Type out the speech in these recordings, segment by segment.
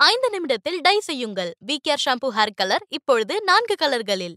ஐந்து நிமிடத்தில் டை செய்யுங்கள் V care shampoo hair colour இப்பொழுது நான்கு கலர்களில்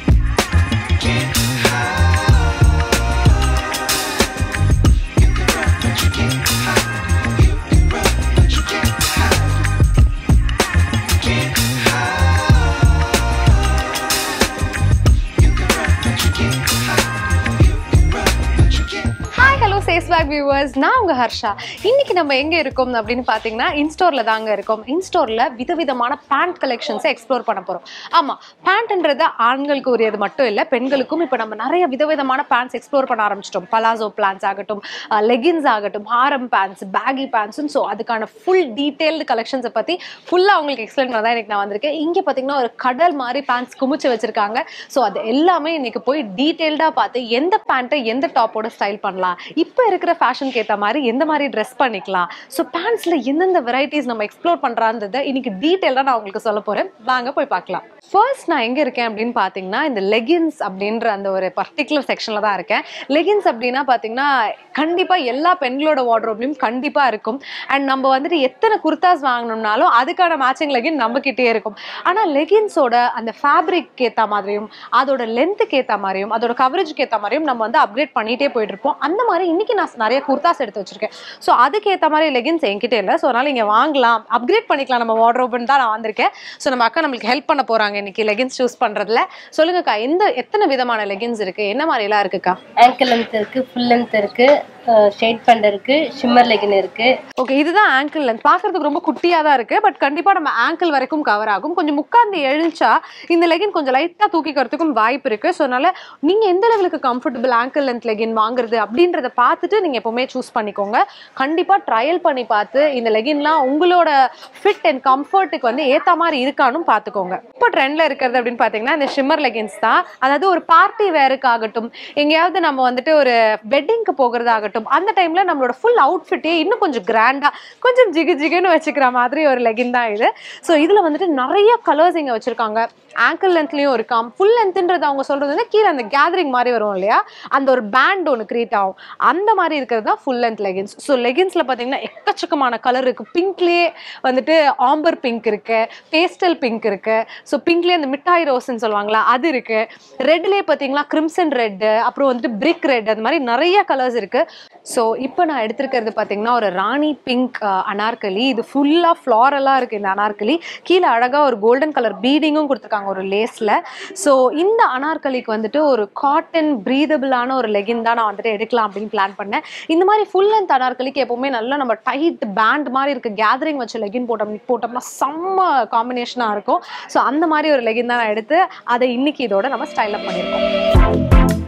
ஹாய் ஹலோ சேஸ்வாக் வியூவர்ஸ் நான் உங்க ஹர்ஷா இன்னைக்கு நம்ம எங்க இருக்கோம் அப்படின்னு பாத்தீங்கன்னா இன்ஸ்டோர்ல தாங்க இருக்கோம் இன்ஸ்டோர்ல விதவிதமான பேண்ட் கலெக்ஷன்ஸை எக்ஸ்ப்ளோர் பண்ண போறோம் ஆமா பேண்ட்ன்றது ஆண்களுக்கு உரியது மட்டும் இல்ல பெண்களுக்கும் இப்போ நம்ம நிறைய விதவிதமான பேண்ட்ஸ் எக்ஸ்ப்ளோர் பண்ண ஆரம்பிச்சிட்டோம் பலாசோ பிளான்ஸ் ஆகட்டும் லெகின்ஸ் ஆகட்டும் ஹாரம் பேண்ட்ஸ் பேகி பேண்ட்ஸும் ஸோ அதுக்கான ஃபுல் டீட்டெயில்டு கலெக்ஷன்ஸை பத்தி ஃபுல்லா உங்களுக்கு எக்ஸ்பிளைன் பண்ண தான் இன்னைக்கு நான் வந்திருக்கேன் இங்க பாத்தீங்கன்னா ஒரு கடல் மாதிரி பேண்ட்ஸ் குமிச்சு வச்சிருக்காங்க ஸோ அது எல்லாமே இன்னைக்கு போய் டீட்டெயில்டா பார்த்து எந்த பேண்ட்டை எந்த டாப்போட ஸ்டைல் பண்ணலாம் இப்போ இருக்கிற ஃபேஷனுக்கு ஏற்ற மாதிரி எந்த மாதிரி ட்ரெஸ் பண்ணிக்கலாம் ஸோ பேண்ட்ஸில் எந்தெந்த வெரைட்டிஸ் நம்ம எக்ஸ்ப்ளோர் பண்ணுறான்றதை இன்னைக்கு டீட்டெயிலாக நான் உங்களுக்கு சொல்ல போகிறேன் வாங்க போய் பார்க்கலாம் ஃபர்ஸ்ட் நான் எங்கே இருக்கேன் அப்படின்னு பார்த்தீங்கன்னா இந்த லெகின்ஸ் அப்படின்ற அந்த ஒரு பர்டிகுலர் செக்ஷனில் தான் இருக்கேன் லெகின்ஸ் அப்படின்னா பார்த்தீங்கன்னா கண்டிப்பாக எல்லா பெண்களோட வார்ட்ரோப்லையும் கண்டிப்பாக இருக்கும் அண்ட் நம்ம வந்துட்டு எத்தனை குர்தாஸ் வாங்கணும்னாலும் அதுக்கான மேட்சிங் லெகின் நம்மக்கிட்டே இருக்கும் ஆனால் லெகின்ஸோட அந்த ஃபேப்ரிக் ஏற்ற மாதிரியும் அதோட லென்த்துக்கு ஏற்ற மாதிரியும் அதோட கவரேஜ்க்கு ஏற்ற மாதிரியும் நம்ம வந்து அப்கிரேட் பண்ணிகிட்டே போயிட்டு இருப்போம் அந்த மாதிரி இன்னைக்கு நான் நிறைய குர்தாஸ் எடுத்து வச்சிருக்கேன் ஸோ அதுக்கு ஏற்ற மாதிரி லெகின்ஸ் என்கிட்ட இல்லை ஸோ அதனால இங்கே வாங்கலாம் அப்கிரேட் பண்ணிக்கலாம் நம்ம வார்ட்ரோப்னு தான் நான் வந்திருக்கேன் ஸோ நம்ம அக்கா நம்மளுக்கு ஹெல்ப் பண்ண போகிறாங்க இன்னைக்கு லெகின்ஸ் சூஸ் பண்ணுறதுல சொல்லுங்கக்கா எந்த எத்தனை விதமான லெகின்ஸ் இருக்குது என்ன மாதிரிலாம் இருக்குக்கா ஆங்கிள் லென்த் இருக்கு ஃபுல் லென்த் இருக்கு ஷேட் பண்ண இருக்கு ஷிம்மர் லெகின் இருக்கு ஓகே இதுதான் ஆங்கிள் லென்த் பார்க்கறதுக்கு ரொம்ப குட்டியாக தான் இருக்குது பட் கண்டிப்பாக நம்ம ஆங்கிள் வரைக்கும் கவர் ஆகும் கொஞ்சம் முக்காந்து எழுந்தா இந்த லெகின் கொஞ்சம் லைட்டாக தூக்கிக்கிறதுக்கும் வாய்ப்பு இருக்குது ஸோ அதனால நீங்கள் எந்த லெவலுக்கு கம்ஃபர்டபுள் ஆங்கிள் லென்த் லெகின் வாங்குறது அப்படின்றத பார்த்துட்டு நீங்கள் எப்போவுமே சூஸ் பண்ணிக்கோங்க கண்டிப்பாக ட்ரையல் பண்ணி பார்த்து இந்த லெகின்லாம் உங்களோட ஃபிட் அண்ட் கம்ஃபர்ட்டுக்கு வந்து ஏற்ற மாதிரி இருக்கானும் பார்த்துக்கோங்க இப்போ ட்ரெண்டில் இருக்கிறது அப்படின்னு பார்த்தீங்கன்னா இந்த ஷிம்மர் லெகின்ஸ் தான் அதாவது ஒரு பார்ட்டி வேருக்கு ஆகட்டும் எங்கேயாவது நம்ம வந்துட்டு ஒரு வெட்டிங்க்கு போகிறதாகட்டும் அந்த டைமில் நம்மளோட ஃபுல் அவுட்ஃபிட்டே இன்னும் கொஞ்சம் கிராண்டாக கொஞ்சம் ஜிகு ஜிகுன்னு வச்சுக்கிற மாதிரி ஒரு லெகின் தான் இது ஸோ இதில் வந்துட்டு நிறைய கலர்ஸ் இங்கே வச்சுருக்காங்க ஆங்கிள் லென்த்லேயும் இருக்காம் ஃபுல் லென்த்ன்றது அவங்க சொல்கிறது வந்து கீழே அந்த கேதரிங் மாதிரி வரும் இல்லையா அந்த ஒரு பேண்ட் ஒன்று கிரியேட் ஆகும் அந்த மாதிரி இருக்கிறது தான் ஃபுல் லென்த் லெகின்ஸ் ஸோ லெகின்ஸில் பார்த்தீங்கன்னா எக்கச்சக்கமான கலர் இருக்குது பிங்க்லேயே வந்துட்டு ஆம்பர் பிங்க் இருக்கு பேஸ்டல் பிங்க் இருக்கு ஸோ பிங்க்லேயே அந்த மிட்டாய் ரோஸ்ன்னு சொல்லுவாங்களா அது இருக்கு ரெட்லேயே பார்த்தீங்கன்னா கிரிம்சன் ரெட்டு அப்புறம் வந்துட்டு பிரிக் ரெட் அது மாதிரி நிறைய கலர்ஸ் இருக்கு ஸோ இப்போ நான் எடுத்திருக்கிறது பார்த்தீங்கன்னா ஒரு ராணி பிங்க் அனார்கலி இது ஃபுல்லாக ஃப்ளாரலாக இருக்குது இந்த அனார்கலி கீழே அழகாக ஒரு கோல்டன் கலர் பீடிங்கும் கொடுத்துருக்காங்க ஒரு லேஸில் ஸோ இந்த அனார்கலிக்கு வந்துட்டு ஒரு காட்டன் ப்ரீதபிளான ஒரு லெகின் தான் நான் வந்துட்டு எடுக்கலாம் அப்படின்னு பிளான் பண்ணேன் இந்த மாதிரி ஃபுல் லென்த் அனார்கலிக்கு எப்போவுமே நல்லா நம்ம டைட் பேண்ட் மாதிரி இருக்க கேதரிங் வச்ச லெகின் போட்டோம் போட்டோம்னா செம்ம காம்பினேஷனாக இருக்கும் ஸோ அந்த மாதிரி ஒரு லெகின் தான் நான் எடுத்து அதை இன்னைக்கு இதோட நம்ம ஸ்டைல் அப் பண்ணியிருக்கோம்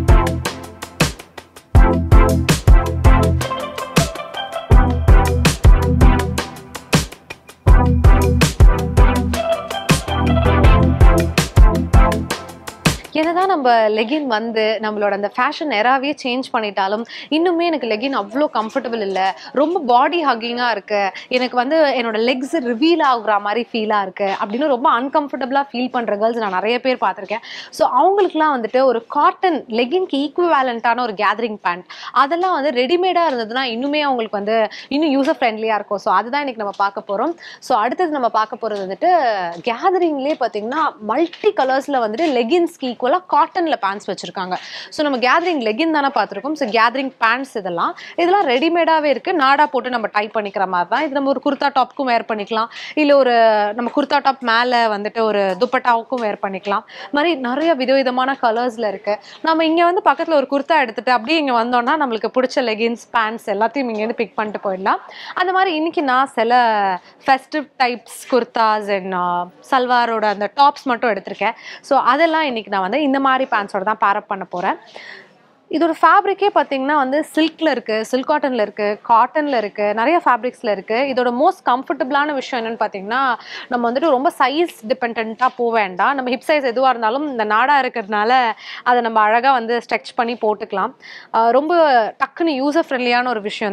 என்னதான் நம்ம லெகின் வந்து நம்மளோட அந்த ஃபேஷன் எராவே சேஞ்ச் பண்ணிட்டாலும் இன்னுமே எனக்கு லெகின் அவ்வளோ கம்ஃபர்டபுள் இல்லை ரொம்ப பாடி ஹக்கிங்காக இருக்கு எனக்கு வந்து என்னோட லெக்ஸ் ரிவீல் ஆகுற மாதிரி ஃபீலாக இருக்கு அப்படின்னு ரொம்ப அன்கம்ஃபர்டபுளாக ஃபீல் பண்ணுற கேர்ள்ஸ் நான் நிறைய பேர் பார்த்துருக்கேன் ஸோ அவங்களுக்குலாம் வந்துட்டு ஒரு காட்டன் லெகின்க்கு ஈக்குவேலண்ட்டான ஒரு கேதரிங் பேண்ட் அதெல்லாம் வந்து ரெடிமேடாக இருந்ததுன்னா இன்னுமே அவங்களுக்கு வந்து இன்னும் யூசர் ஃப்ரெண்ட்லியாக இருக்கும் ஸோ அதுதான் இன்னைக்கு நம்ம பார்க்க போகிறோம் ஸோ அடுத்தது நம்ம பார்க்க போகிறது வந்துட்டு கேதரிங்லேயே பார்த்தீங்கன்னா மல்டி கலர்ஸில் வந்துட்டு லெகின்ஸ்க்கு ஈக்குவலாக காட்டனில் பேண்ட்ஸ் வச்சுருக்காங்க ஸோ நம்ம கேதரிங் லெகின் தானே பார்த்துருக்கோம் ஸோ கேதரிங் பேண்ட்ஸ் இதெல்லாம் இதெல்லாம் ரெடிமேடாகவே இருக்குது நாடா போட்டு நம்ம டைப் பண்ணிக்கிற மாதிரி தான் இது நம்ம ஒரு குர்தா டாப்க்கும் வேர் பண்ணிக்கலாம் இல்லை ஒரு நம்ம குர்தா டாப் மேலே வந்துட்டு ஒரு துப்பட்டாவுக்கும் வேர் பண்ணிக்கலாம் இது மாதிரி நிறைய விதவிதமான கலர்ஸில் இருக்குது நம்ம இங்கே வந்து பக்கத்தில் ஒரு குர்தா எடுத்துட்டு அப்படியே இங்கே வந்தோம்னா நம்மளுக்கு பிடிச்ச லெகின்ஸ் பேண்ட்ஸ் எல்லாத்தையும் இங்கேருந்து பிக் பண்ணிட்டு போயிடலாம் அந்த மாதிரி இன்னைக்கு நான் சில ஃபெஸ்டிவ் டைப்ஸ் குர்தாஸ் அண்ட் சல்வாரோட அந்த டாப்ஸ் மட்டும் எடுத்திருக்கேன் ஸோ அதெல்லாம் இன்னைக்கு நான் வந்து இந்த மாதிரி பேண்ட்ஸோட தான் பேரப் பண்ண போகிறேன் இதோட ஃபேப்ரிக்கே பார்த்தீங்கன்னா வந்து சில்கில் இருக்குது சில்க் காட்டனில் இருக்குது காட்டனில் இருக்குது நிறைய ஃபேப்ரிக்ஸில் இருக்குது இதோட மோஸ்ட் கம்ஃபர்டபுளான விஷயம் என்னென்னு பார்த்தீங்கன்னா நம்ம வந்துட்டு ரொம்ப சைஸ் டிபெண்ட்டாக போக வேண்டாம் நம்ம ஹிப் சைஸ் எதுவாக இருந்தாலும் இந்த நாடாக இருக்கிறதுனால அதை நம்ம அழகாக வந்து ஸ்ட்ரெச் பண்ணி போட்டுக்கலாம் ஆஹ் ரொம்ப டக்குன்னு யூசர் ஃப்ரெண்ட்லியான ஒரு விஷயம்தான்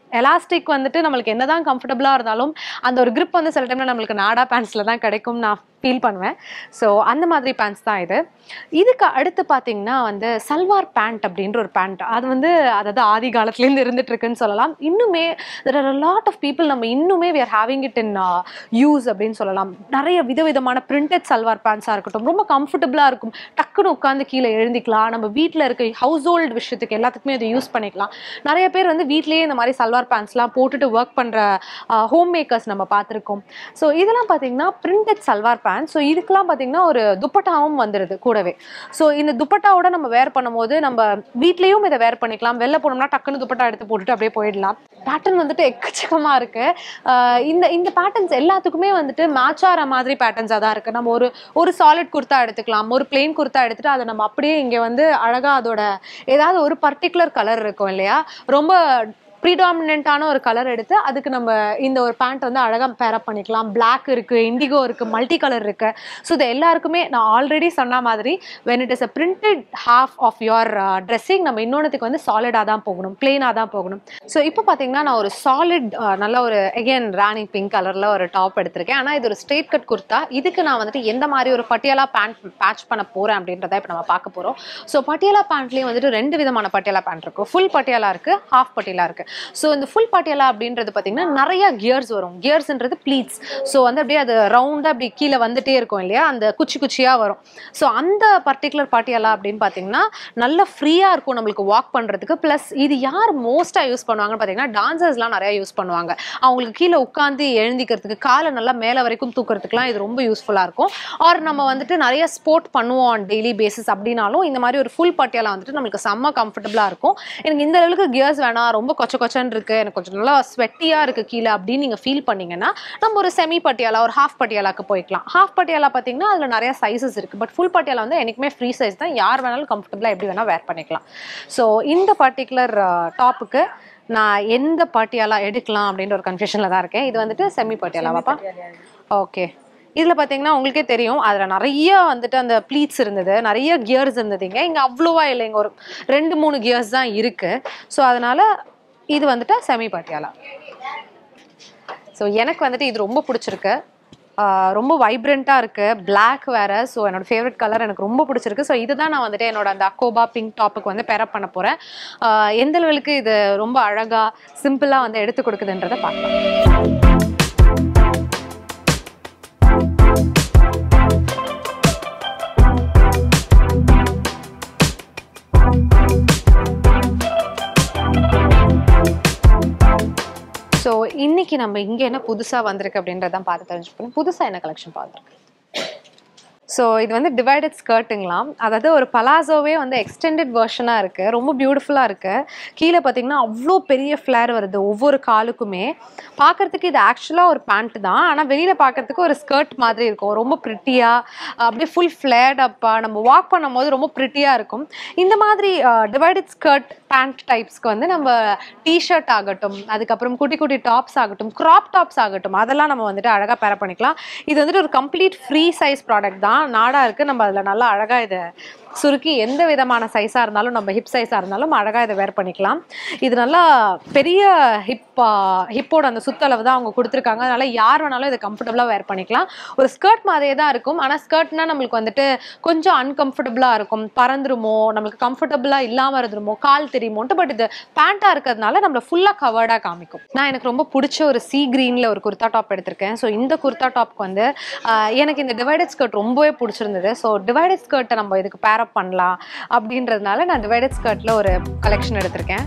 எலாஸ்டிக் வந்துட்டு நம்மளுக்கு என்னதான் கம்ஃபர்டபுளாக இருந்தாலும் அந்த ஒரு grip வந்து சில டைமில் நம்மளுக்கு நாடா பேண்ட்ஸில் தான் கிடைக்கும் நான் ஃபீல் பண்ணுவேன் ஸோ அந்த மாதிரி பேண்ட்ஸ் தான் இது இதுக்கு அடுத்து பார்த்தீங்கன்னா வந்து சல்வார் பேண்ட் அப்படின்ற ஒரு பேண்ட் அது வந்து அதாவது ஆதி காலத்துலேருந்து இருந்துட்டு இருக்குன்னு சொல்லலாம் இன்னுமே there are lot of people நம்ம இன்னுமே we are having it in uh, use அப்படின்னு சொல்லலாம் நிறைய விதவிதமான பிரிண்டட் சல்வார் பேண்ட்ஸாக இருக்கட்டும் ரொம்ப கம்ஃபர்டபுளாக இருக்கும் டக்குன்னு உட்காந்து கீழே எழுந்திக்கலாம் நம்ம வீட்டில் இருக்க ஹவுஸ் ஹோல்டு விஷயத்துக்கு எல்லாத்துக்குமே அதை யூஸ் பண்ணிக்கலாம் நிறைய பேர் வந்து வீட்லேயே இந்த மாதிரி சல்வார் பேண்ட்ஸ்லாம் போட்டுட்டு ஒர்க் பண்ணுற ஹோம் மேக்கர்ஸ் நம்ம பார்த்துருக்கோம் ஸோ இதெல்லாம் பார்த்தீங்கன்னா பிரிண்டட் சல்வார் பேண்ட் ஸோ இதுக்கெல்லாம் பார்த்தீங்கன்னா ஒரு துப்பட்டாவும் வந்துடுது கூடவே ஸோ இந்த துப்பட்டாவோட நம்ம வேர் பண்ணும்போது நம்ம வீட்லேயும் இதை வேர் பண்ணிக்கலாம் வெளில போனோம்னா டக்குன்னு துப்பட்டா எடுத்து போட்டுட்டு அப்படியே போயிடலாம் பேட்டர்ன் வந்துட்டு எக்கச்சக்கமாக இருக்கு ஆஹ் இந்த இந்த பேட்டர்ன்ஸ் எல்லாத்துக்குமே வந்துட்டு மேட்ச் ஆகிற மாதிரி பேட்டர்ன்ஸாக தான் இருக்குது நம்ம ஒரு ஒரு சாலிட் குர்த்தா எடுத்துக்கலாம் ஒரு பிளெயின் குர்த்தா எடுத்துட்டு அதை நம்ம அப்படியே இங்கே வந்து அழகாக அதோட ஏதாவது ஒரு பர்டிகுலர் கலர் இருக்கும் இல்லையா ரொம்ப ப்ரீடாமினண்ட்டான ஒரு கலர் எடுத்து அதுக்கு நம்ம இந்த ஒரு பேண்ட் வந்து அழகாக பேரப் பண்ணிக்கலாம் Black இருக்குது இண்டிகோ இருக்குது மல்டி கலர் இருக்குது ஸோ இது எல்லாருக்குமே நான் ஆல்ரெடி சொன்ன மாதிரி when it is a printed half of your uh, dressing நம்ம இன்னொன்றுத்துக்கு வந்து சாலிடாக தான் போகணும் பிளெயினாக தான் போகணும் ஸோ இப்போ பார்த்தீங்கன்னா நான் ஒரு சாலிட் நல்ல ஒரு அகைன் ராணி பிங்க் கலரில் ஒரு டாப் எடுத்திருக்கேன் ஆனால் இது ஒரு ஸ்ட்ரெயிட் கட் குர்த்தா இதுக்கு நான் வந்துட்டு எந்த மாதிரி ஒரு பட்டியாலா பேண்ட் பேட்ச் பண்ண போகிறேன் அப்படின்றத இப்போ நம்ம பார்க்க போகிறோம் ஸோ பட்டியாலா பேண்ட்லேயும் வந்துட்டு ரெண்டு விதமான பட்டியாலா பேண்ட் இருக்கும் ஃபுல் பட்டியாலா இருக்குது ஹாஃப் பட்டியாலா இருக்குது ஸோ இந்த ஃபுல் பட்டியாலா அப்படின்றது பார்த்தீங்கன்னா நிறைய கியர்ஸ் வரும் கியர்ஸ்ன்றது ப்ளீட்ஸ் ஸோ வந்து அப்படியே அது ரவுண்டாக அப்படி கீழே வந்துட்டே இருக்கும் இல்லையா அந்த குச்சி குச்சியாக வரும் ஸோ அந்த பர்டிகுலர் பட்டியாலா அப்படின்னு பார்த்தீங்கன்னா நல்ல ஃப்ரீயாக இருக்கும் நம்மளுக்கு வாக் பண்ணுறதுக்கு ப்ளஸ் இது யார் மோஸ்ட்டாக யூஸ் பண்ணுவாங்கன்னு பார்த்தீங்கன்னா டான்சர்ஸ்லாம் நிறைய யூஸ் பண்ணுவாங்க அவங்களுக்கு கீழே உட்காந்து எழுந்திக்கிறதுக்கு காலை நல்லா மேலே வரைக்கும் தூக்கிறதுக்குலாம் இது ரொம்ப யூஸ்ஃபுல்லாக இருக்கும் ஆர் நம்ம வந்துட்டு நிறைய ஸ்போர்ட் பண்ணுவோம் ஆன் டெய்லி பேசிஸ் அப்படின்னாலும் இந்த மாதிரி ஒரு ஃபுல் பட்டியாலா வந்துட்டு நம்மளுக்கு செம்ம கம்ஃபர்டபுளாக இருக்கும் எனக்கு இந்த லெவலுக்கு கியர்ஸ் வேணாம் ரொம்ப கொச்ச கொச்சன்னு இருக்கு எனக்கு கொஞ்சம் நல்லா ஸ்வெட்டியாக இருக்கு கீழே அப்படின்னு நீங்கள் ஃபீல் பண்ணீங்கன்னா நம்ம ஒரு செமி பட்டியாலா ஒரு ஹாஃப் பட்டியாலாக்கு போய்க்கலாம் ஹாஃப் பட்டியாலா பார்த்தீங்கன்னா அதில் நிறைய சைஸஸ் இருக்குது பட் ஃபுல் பட்டியாலா வந்து எனக்குமே ஃப்ரீ சைஸ் தான் யார் வேணாலும் கம்ஃபர்டபுளாக எப்படி வேணால் வேர் பண்ணிக்கலாம் ஸோ இந்த பர்டிகுலர் டாப்புக்கு நான் எந்த பட்டியாலா எடுக்கலாம் அப்படின்ற ஒரு கன்ஃபியூஷனில் தான் இருக்கேன் இது வந்துட்டு செமி பட்டியாலாவாப்பா ஓகே இதில் பார்த்தீங்கன்னா உங்களுக்கே தெரியும் அதில் நிறைய வந்துட்டு அந்த ப்ளீட்ஸ் இருந்தது நிறைய கியர்ஸ் இருந்ததுங்க இங்கே அவ்வளோவா இல்லைங்க ஒரு ரெண்டு மூணு கியர்ஸ் தான் இருக்குது ஸோ அதனால் இது வந்துட்டு செமி பட்டியாலா ஸோ எனக்கு வந்துட்டு இது ரொம்ப பிடிச்சிருக்கு ஆஹ் ரொம்ப வைப்ரண்ட்டாக இருக்குது Black வேற ஸோ என்னோட ஃபேவரட் கலர் எனக்கு ரொம்ப பிடிச்சிருக்கு ஸோ இதுதான் நான் வந்துட்டு என்னோட அந்த அக்கோபா பிங்க் டாப்புக்கு வந்து பேரப் பண்ண போகிறேன் எந்த லெவலுக்கு இது ரொம்ப அழகாக சிம்பிளாக வந்து எடுத்து கொடுக்குதுன்றதை பார்க்கலாம் ஸோ இன்னைக்கு நம்ம இங்கே என்ன புதுசாக வந்திருக்கு அப்படின்றதான் பார்த்து தெரிஞ்சுக்கணும் புதுசாக என்ன கலெக்ஷன் பார்த்துருக்கு ஸோ இது வந்து டிவைடட் ஸ்கர்ட்டுங்களாம் அதாவது ஒரு பலாசோவே வந்து எக்ஸ்டெண்டட் வெர்ஷனாக இருக்குது ரொம்ப பியூட்டிஃபுல்லாக இருக்குது கீழே பார்த்தீங்கன்னா அவ்வளோ பெரிய ஃப்ளேர் வருது ஒவ்வொரு காலுக்குமே பார்க்கறதுக்கு இது ஆக்சுவலாக ஒரு பேண்ட் தான் ஆனால் வெளியில் பார்க்கறதுக்கு ஒரு ஸ்கர்ட் மாதிரி இருக்கும் ரொம்ப ப்ரிட்டியாக அப்படியே ஃபுல் ஃப்ளேர்ட் அப்பாக நம்ம வாக் பண்ணும்போது ரொம்ப ப்ரிட்டியாக இருக்கும் இந்த மாதிரி டிவைடட் ஸ்கர்ட் பேண்ட் டைப்ஸ்க்கு வந்து நம்ம டிஷர்ட் ஆகட்டும் அதுக்கப்புறம் குட்டி குட்டி டாப்ஸ் ஆகட்டும் க்ராப் டாப்ஸ் ஆகட்டும் அதெல்லாம் நம்ம வந்துட்டு அழகாக பேர பண்ணிக்கலாம் இது வந்துட்டு ஒரு கம்ப்ளீட் ஃப்ரீ சைஸ் ப்ராடக்ட் தான் நாடா இருக்குது நம்ம அதில் நல்லா அழகாக இதை சுருக்கி எந்த விதமான சைஸாக இருந்தாலும் நம்ம ஹிப் சைஸாக இருந்தாலும் அழகாக இதை வேர் பண்ணிக்கலாம் இது நல்லா பெரிய ஹிப் ஹிப்போட அந்த சுத்தளவு தான் அவங்க கொடுத்துருக்காங்க அதனால யார் வேணாலும் இதை கம்ஃபர்டபுளாக வேர் பண்ணிக்கலாம் ஒரு ஸ்கர்ட் மாதிரியே தான் இருக்கும் ஆனால் ஸ்கர்ட்னா நம்மளுக்கு வந்துட்டு கொஞ்சம் அன்கம்ஃபர்டபுளாக இருக்கும் பறந்துருமோ நம்மளுக்கு கம்ஃபர்டபுளாக இல்லாமல் இருந்துருமோ கால் தெரியுமோன்ட்டு பட் இது பேண்ட்டாக இருக்கிறதுனால நம்மளை ஃபுல்லாக கவர்டாக காமிக்கும் நான் எனக்கு ரொம்ப பிடிச்ச ஒரு சி க்ரீனில் ஒரு குர்தா டாப் எடுத்திருக்கேன் ஸோ இந்த குர்தா டாப்க்கு வந்து ஆஹ், எனக்கு இந்த டிவைடட் ஸ்கர்ட் ரொம்பவே பிடிச்சிருந்தது ஸோ டிவைடட் ஸ்கர்ட்டை நம்ம இதுக்கு பேரப் பண்ணலாம் அப்படின்றதுனால நான் டிவைடட் ஸ்கர்ட்டில் ஒரு கலெக்ஷன் எடுத்திருக்கேன்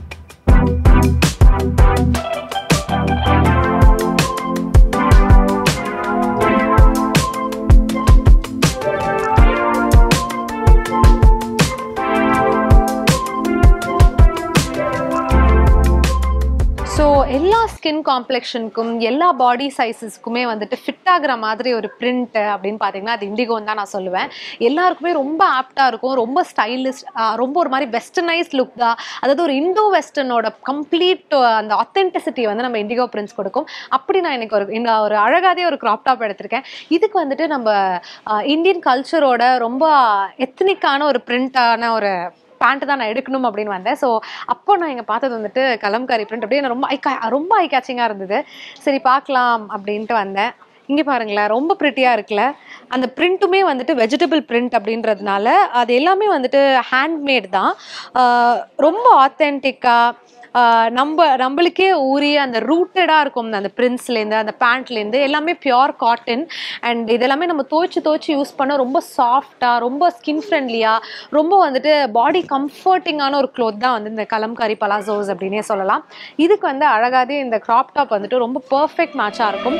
ஸோ எல்லா ஸ்கின் காம்ப்ளெக்ஷனுக்கும் எல்லா பாடி சைஸஸ்க்குமே வந்துட்டு ஃபிட் ஆகுற மாதிரி ஒரு பிரிண்ட் அப்படின்னு பார்த்தீங்கன்னா அது இண்டிகோன்னு தான் நான் சொல்லுவேன் எல்லாருக்குமே ரொம்ப ஆப்டாக இருக்கும் ரொம்ப ஸ்டைலிஷ் ரொம்ப ஒரு மாதிரி வெஸ்டர்னைஸ் லுக் தான் அதாவது ஒரு இண்டோ வெஸ்டர்னோட கம்ப்ளீட் அந்த ஆத்தென்டிசிட்டி வந்து நம்ம இண்டிகோ பிரிண்ட்ஸ் கொடுக்கும் அப்படி நான் எனக்கு ஒரு இந்த ஒரு அழகாதே ஒரு கிராப் டாப் எடுத்திருக்கேன் இதுக்கு வந்துட்டு நம்ம இந்தியன் கல்ச்சரோட ரொம்ப எத்தனிக்கான ஒரு பிரிண்டான ஒரு பேண்ட் தான் நான் எடுக்கணும் அப்படின்னு வந்தேன் ஸோ அப்போ நான் இங்கே பார்த்தது வந்துட்டு கலம்காரி பிரிண்ட் அப்படியே எனக்கு ரொம்ப ஐ ரொம்ப ஐ கேச்சிங்காக இருந்தது சரி பார்க்கலாம் அப்படின்ட்டு வந்தேன் இங்கே பாருங்களேன் ரொம்ப ப்ரிட்டியாக இருக்குல்ல அந்த பிரிண்ட்டுமே வந்துட்டு வெஜிடபிள் பிரிண்ட் அப்படின்றதுனால அது எல்லாமே வந்துட்டு ஹேண்ட்மேட் தான் ஆஹ் ரொம்ப ஆத்தென்டிக்காக நம்ம நம்மளுக்கே உரிய அந்த ரூட்டடாக இருக்கும் அந்த பிரிண்ட்ஸ்லேருந்து அந்த பேண்ட்லேருந்து எல்லாமே பியோர் காட்டன் அண்ட் இதெல்லாமே நம்ம துவைச்சு துவைச்சு யூஸ் பண்ண ரொம்ப சாஃப்டாக ரொம்ப ஸ்கின் ஃப்ரெண்ட்லியாக ரொம்ப வந்துட்டு பாடி கம்ஃபர்ட்டிங்கான ஒரு க்ளோத் தான் வந்து இந்த கலம்காரி பலாசோஸ் அப்படின்னே சொல்லலாம் இதுக்கு வந்து அழகாதே இந்த க்ராப் டாப் வந்துட்டு ரொம்ப பர்ஃபெக்ட் மேட்சாக இருக்கும்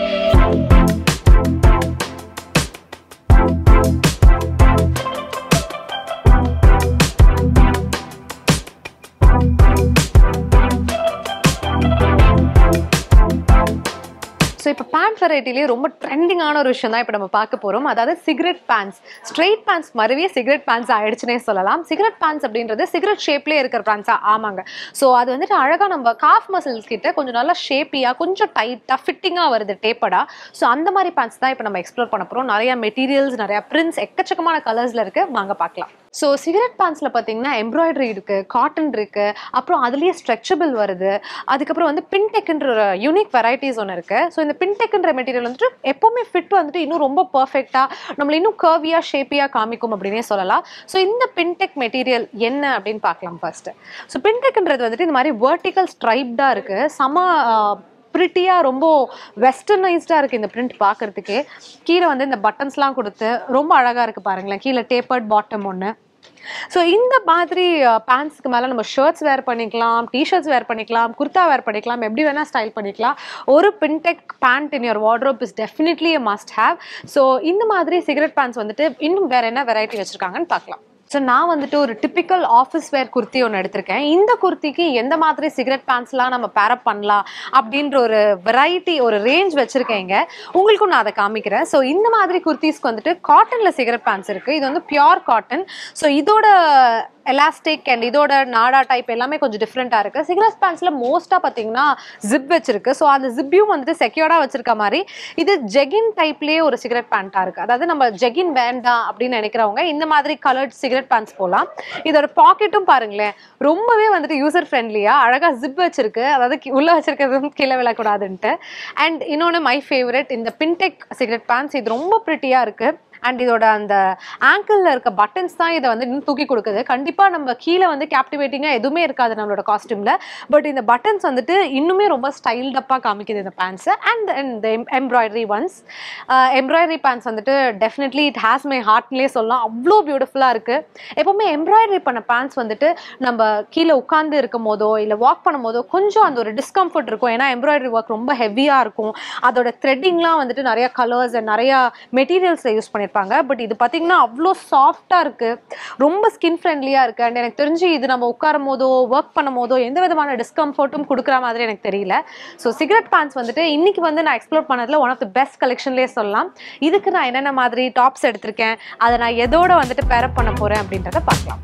ஸோ இப்போ பேண்ட் வெரைட்டிலேயே ரொம்ப ட்ரெண்டிங்கான ஒரு விஷயம் தான் இப்போ நம்ம பார்க்க போகிறோம் அதாவது சிகரெட் பேண்ட்ஸ் ஸ்ட்ரெயிட் பேண்ட்ஸ் மாதிரியே சிகரெட் பேண்ட்ஸ் ஆயிடுச்சுனே சொல்லலாம் சிகரெட் பேண்ட்ஸ் அப்படின்றது சிகரெட் ஷேப்லேயே இருக்கிற பேண்ட்ஸா ஆமாங்க ஸோ அது வந்துட்டு அழகாக நம்ம காஃப் மசில்ஸ் கிட்ட கொஞ்சம் நல்லா ஷேப்பியாக கொஞ்சம் டைட்டாக ஃபிட்டிங்காக வருது டேப்படா ஸோ அந்த மாதிரி பேண்ட்ஸ் தான் இப்போ நம்ம எக்ஸ்ப்ளோர் பண்ண போகிறோம் நிறைய மெட்டீரியல்ஸ் நிறைய பிரிண்ட்ஸ் எக்கச்சக்கமான கலர்ஸில் இருக்குது வாங்க பார்க்கலாம் ஸோ சிகரெட் பேண்ட்ஸில் பார்த்தீங்கன்னா எம்ப்ராய்டரி இருக்குது காட்டன் இருக்குது அப்புறம் அதுலேயே ஸ்ட்ரெச்சபிள் வருது அதுக்கப்புறம் வந்து பின்டெக்ன்ற ஒரு யூனிக் வெரைட்டிஸ் ஒன்று இருக்குது ஸோ இந்த பின்டெக்ன்ற மெட்டீரியல் வந்துட்டு எப்போவுமே ஃபிட் வந்துட்டு இன்னும் ரொம்ப பர்ஃபெக்டாக நம்மளை இன்னும் கர்வியாக ஷேப்பியாக காமிக்கும் அப்படின்னே சொல்லலாம் ஸோ இந்த பின்டெக் மெட்டீரியல் என்ன அப்படின்னு பார்க்கலாம் ஃபர்ஸ்ட் ஸோ பின்டெக்ன்றது வந்துட்டு இந்த மாதிரி வெர்டிக்கல் ஸ்ட்ரைப்டாக இருக்குது சம ப்ரிட்டியாக ரொம்ப வெஸ்டர்னைஸ்டாக இருக்குது இந்த பிரிண்ட் பார்க்கறதுக்கே கீழே வந்து இந்த பட்டன்ஸ்லாம் கொடுத்து ரொம்ப அழகாக இருக்குது பாருங்களேன் கீழே டேப்பர்ட் பாட்டம் ஒன்று ஸோ இந்த மாதிரி பேண்ட்ஸ்க்கு மேலே நம்ம ஷர்ட்ஸ் வேர் பண்ணிக்கலாம் டிஷர்ட்ஸ் வேர் பண்ணிக்கலாம் குர்தா வேர் பண்ணிக்கலாம் எப்படி வேணால் ஸ்டைல் பண்ணிக்கலாம் ஒரு pintuck pant in your wardrobe is definitely must have so இந்த மாதிரி சிகரெட் பேண்ட்ஸ் வந்துட்டு இன்னும் வேற என்ன வெரைட்டி வச்சுருக்காங்கன்னு பார்க்கலாம் ஸோ நான் வந்துட்டு ஒரு டிப்பிக்கல் ஆஃபீஸ் வேர் குர்த்தி ஒன்று எடுத்திருக்கேன் இந்த குர்த்திக்கு எந்த மாதிரி சிகரெட் பேண்ட்ஸ்லாம் நம்ம பேரப் பண்ணலாம் அப்படின்ற ஒரு வெரைட்டி ஒரு ரேஞ்ச் வச்சுருக்கேன் இங்க உங்களுக்கும் நான் அதை காமிக்கிறேன் ஸோ இந்த மாதிரி குர்த்திஸ்க்கு வந்துட்டு காட்டனில் சிகரெட் பேண்ட்ஸ் இருக்குது இது வந்து பியோர் காட்டன் ஸோ இதோட எலாஸ்டிக் அண்ட் இதோட நாடா டைப் எல்லாமே கொஞ்சம் டிஃப்ரெண்ட்டாக இருக்குது சிகரெட் பேண்ட்ஸில் மோஸ்ட்டாக பார்த்தீங்கன்னா ஜிப் வச்சிருக்கு ஸோ அந்த ஜிப்பையும் வந்துட்டு செக்யூர்டாக வச்சிருக்க மாதிரி இது ஜெகின் டைப்லேயே ஒரு சிகரெட் பேண்ட்டாக இருக்குது அதாவது நம்ம ஜெகின் வேண்டாம் அப்படின்னு நினைக்கிறவங்க இந்த மாதிரி கலர்ட் சிகரெட் பேண்ட்ஸ் போகலாம் இதோட பாக்கெட்டும் பாருங்களேன் ரொம்பவே வந்துட்டு யூசர் ஃப்ரெண்ட்லியாக அழகாக ஜிப் வச்சிருக்கு அதாவது கி- உள்ள வச்சிருக்கிறதும் கீழே விழக்கூடாதுன்ட்டு அண்ட் இன்னொன்று மை ஃபேவரட் இந்த பின்டெக் சிகரெட் பேண்ட்ஸ் இது ரொம்ப ப்ரிட்டியாக இருக்குது அண்ட் இதோட அந்த ஆங்கிளில் இருக்க பட்டன்ஸ் தான் இதை வந்து இன்னும் தூக்கி கொடுக்குது கண்டிப்பாக நம்ம கீழே வந்து கேப்டிவேட்டிங்காக எதுவுமே இருக்காது நம்மளோட காஸ்டியூமில் பட் இந்த பட்டன்ஸ் வந்துட்டு இன்னுமே ரொம்ப ஸ்டைல்டப்பாக காமிக்குது இந்த பேண்ட்ஸு அண்ட் இந்த எம்ப்ராய்டரி ஒன்ஸ் எம்ப்ராய்டரி பேண்ட்ஸ் வந்துட்டு டெஃபினெட்லி இட் ஹேஸ் மை ஹார்ட்லேயே சொல்லலாம் அவ்வளோ பியூட்டிஃபுல்லாக இருக்குது எப்போவுமே எம்ப்ராய்டரி பண்ண பேண்ட்ஸ் வந்துட்டு நம்ம கீழே உட்காந்து இருக்கும் போதோ இல்லை வாக் பண்ணும் போதோ கொஞ்சம் அந்த ஒரு டிஸ்கம்ஃபர்ட் இருக்கும் ஏன்னா எம்ப்ராய்டரி ஒர்க் ரொம்ப ஹெவியாக இருக்கும் அதோட த்ரெட்டிங்லாம் வந்துட்டு நிறைய கலர்ஸ் அண்ட் நிறைய மெட்டீரியல்ஸை யூஸ் பண்ணியிருப்பாங்க பட் இது பார்த்தீங்கன்னா அவ்வளோ சாஃப்டாக இருக்குது ரொம்ப ஸ்கின் ஃப்ரெண்ட்லியாக இருக்குது அண்ட் எனக்கு தெரிஞ்சு இது நம்ம உட்காரும் போதோ ஒர்க் பண்ணும் போதோ எந்த விதமான டிஸ்கம்ஃபர்ட்டும் கொடுக்குற மாதிரி எனக்கு தெரியல ஸோ சிகரெட் பேண்ட்ஸ் வந்துட்டு இன்னைக்கு வந்து நான் எக்ஸ்ப்ளோர் பண்ணதில் ஒன் ஆஃப் த பெஸ்ட் கலெக்ஷன்லேயே சொல்லலாம் இதுக்கு நான் என்னென்ன மாதிரி டாப்ஸ் எடுத்திருக்கேன் அதை நான் எதோட வந்துட்டு பேரப் பண்ண போகிறேன் அப்படின்றத பார்க்கலாம்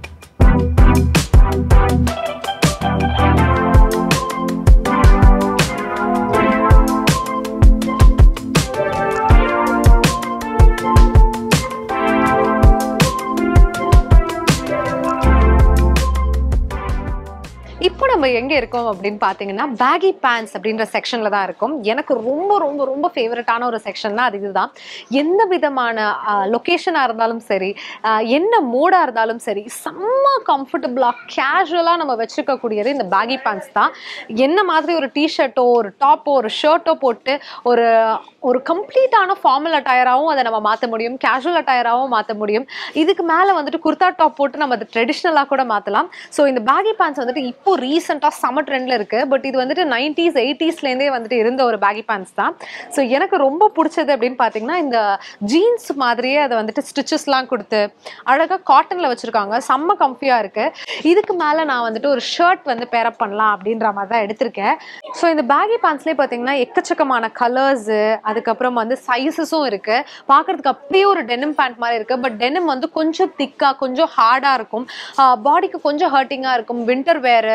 இப்போ நம்ம எங்க இருக்கோம் அப்படின்னு பார்த்தீங்கன்னா பேகி பேண்ட்ஸ் அப்படின்ற செக்ஷன்ல தான் இருக்கும் எனக்கு ரொம்ப ரொம்ப ரொம்ப ஃபேவரட்டான ஒரு செக்ஷன்னா அது இதுதான் எந்த விதமான லொக்கேஷனாக இருந்தாலும் சரி ஆஹ் என்ன மூடாக இருந்தாலும் சரி செம்ம கம்ஃபர்டபுளாக கேஷுவலாக நம்ம வச்சுக்கக்கூடியது இந்த பேகி பேண்ட்ஸ் தான் என்ன மாதிரி ஒரு டிஷர்ட்டோ ஒரு டாப்போ ஒரு ஷர்ட்டோ போட்டு ஒரு ஒரு கம்ப்ளீட்டான ஃபார்மல் அட்டையராகவும் அதை நம்ம மாற்ற முடியும் கேஷுவல் அட்டையராகவும் மாற்ற முடியும் இதுக்கு மேலே வந்துட்டு குர்தா டாப் போட்டு நம்ம அதை ட்ரெடிஷ்னலாக கூட மாற்றலாம் ஸோ இந்த பேகி பேண்ட்ஸ் வந்துட்டு இப்போ ரீசெண்டாக சம்ம ட்ரெண்டில் இருக்குது பட் இது வந்துட்டு நைன்டீஸ் எயிட்டிஸ்லேருந்தே வந்துட்டு இருந்த ஒரு பேகி பேண்ட்ஸ் தான் ஸோ எனக்கு ரொம்ப பிடிச்சது அப்படின்னு பார்த்தீங்கன்னா இந்த ஜீன்ஸ் மாதிரியே அதை வந்துட்டு ஸ்டிச்சஸ்லாம் கொடுத்து அழகாக காட்டனில் வச்சுருக்காங்க செம்ம கம்ஃபியாக இருக்குது இதுக்கு மேலே நான் வந்துட்டு ஒரு ஷர்ட் வந்து பேரப் பண்ணலாம் அப்படின்ற மாதிரி தான் எடுத்திருக்கேன் ஸோ இந்த பேகி பேண்ட்ஸ்லேயே பார்த்தீங்கன்னா எக்கச்சக்கமான கலர்ஸு அதுக்கப்புறம் வந்து சைஸஸும் இருக்குது பார்க்குறதுக்கு அப்படியே ஒரு டெனிம் பேண்ட் மாதிரி இருக்குது பட் டெனிம் வந்து கொஞ்சம் திக்காக கொஞ்சம் ஹார்டாக இருக்கும் பாடிக்கு கொஞ்சம் ஹர்ட்டிங்காக இருக்கும் வின்டர் வேறு அதுக்கப்புறம்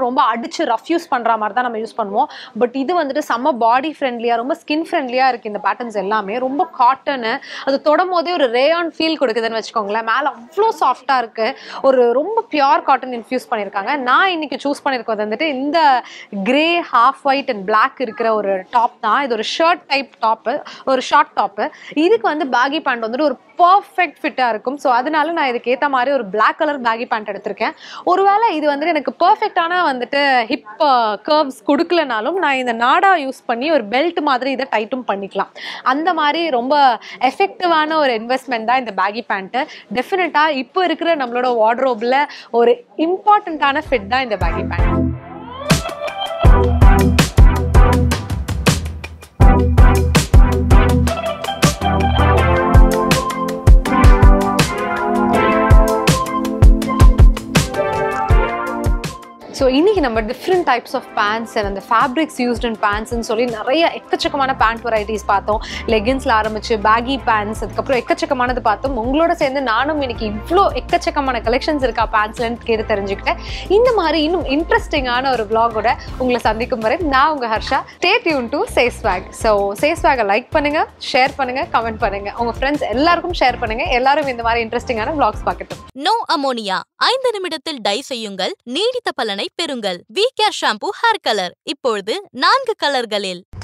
ரொம்ப அடிச்சு ரஃப் யூஸ் பண்ற மாதிரி தான் நம்ம யூஸ் பண்ணுவோம் பட் இது வந்துட்டு செம்ம பாடி ஃப்ரெண்ட்லியா ரொம்ப ஸ்கின் ஃப்ரெண்ட்லியா இருக்கு இந்த பேட்டர்ன்ஸ் எல்லாமே ரொம்ப காட்டனு அது தொடும் போதே ஒரு ரேயான் ஃபீல் கொடுக்குதுன்னு வச்சுக்கோங்களேன் மேல அவ்வளோ சாஃப்டா இருக்கு ஒரு ரொம்ப பியூர் காட்டன் இன்ஃபியூஸ் பண்ணியிருக்காங்க நான் இன்னைக்கு சூஸ் பண்ணியிருக்கிறது வந்துட்டு இந்த grey half white and Black இருக்கிற ஒரு டாப் தான் இது ஒரு ஷர்ட் டைப் டாப்பு ஒரு ஷார்ட் டாப்பு இதுக்கு வந்து பேகி பேண்ட் வந்துட்டு ஒரு பர்ஃபெக்ட் ஃபிட்டாக இருக்கும் ஸோ அதனால நான் இதுக்கு ஏற்ற மாதிரி ஒரு Black கலர் பேகி பேண்ட் எடுத்திருக்கேன் ஒருவேளை இது வந்துட்டு எனக்கு பர்ஃபெக்டான வந்துட்டு ஹிப் கர்வ்ஸ் கொடுக்கலனாலும் நான் இந்த நாடா யூஸ் பண்ணி ஒரு பெல்ட் மாதிரி இதை டைட்டும் பண்ணிக்கலாம் அந்த மாதிரி ரொம்ப எஃபெக்டிவான ஒரு இன்வெஸ்ட்மெண்ட் தான் இந்த பேகி பேண்ட்டு டெஃபினட்டாக இப்போ இருக்கிற நம்மளோட வார்ட்ரோபில் ஒரு இம்பார்ட்டண்ட்டான ஃபிட் தான் இந்த பேகி பேண்ட் ஸோ இன்னைக்கு நம்ம different types of pants and அந்த ஃபேப்ரிக்ஸ் யூஸ்ட் இன் பேண்ட்ஸ்னு சொல்லி நிறைய எக்கச்சக்கமான பேண்ட் வெரைட்டிஸ் பார்த்தோம் லெகின்ஸ்ல ஆரம்பிச்சு பேகி பேண்ட்ஸ் அதுக்கப்புறம் எக்கச்சக்கமானது பார்த்தோம் உங்களோட சேர்ந்து நானும் இன்னைக்கு இவ்வளோ எக்கச்சக்கமான கலெக்ஷன்ஸ் இருக்கா பேண்ட்ஸ்லன்னு கேட்டு தெரிஞ்சுக்கிட்டேன் இந்த மாதிரி இன்னும் இன்ட்ரெஸ்டிங்கான ஒரு vlog-ஓட உங்களை சந்திக்கும் வரை நான் உங்க ஹர்ஷா ஸ்டே டியூன் டு சேஸ்வேக் ஸோ சேஸ்வேகை லைக் பண்ணுங்க ஷேர் பண்ணுங்க கமெண்ட் பண்ணுங்க உங்க ஃப்ரெண்ட்ஸ் எல்லாருக்கும் ஷேர் பண்ணுங்க எல்லாரும் இந்த மாதிரி இன்ட்ரெஸ்டிங்கான vlogs பார்க்கட்டும் நோ அமோனியா ஐந்து நிமிடத்தில் டை செய்யுங்கள் நீடித்த பலனை பெறுங்கள் V care shampoo hair colour இப்பொழுது நான்கு கலர்களில்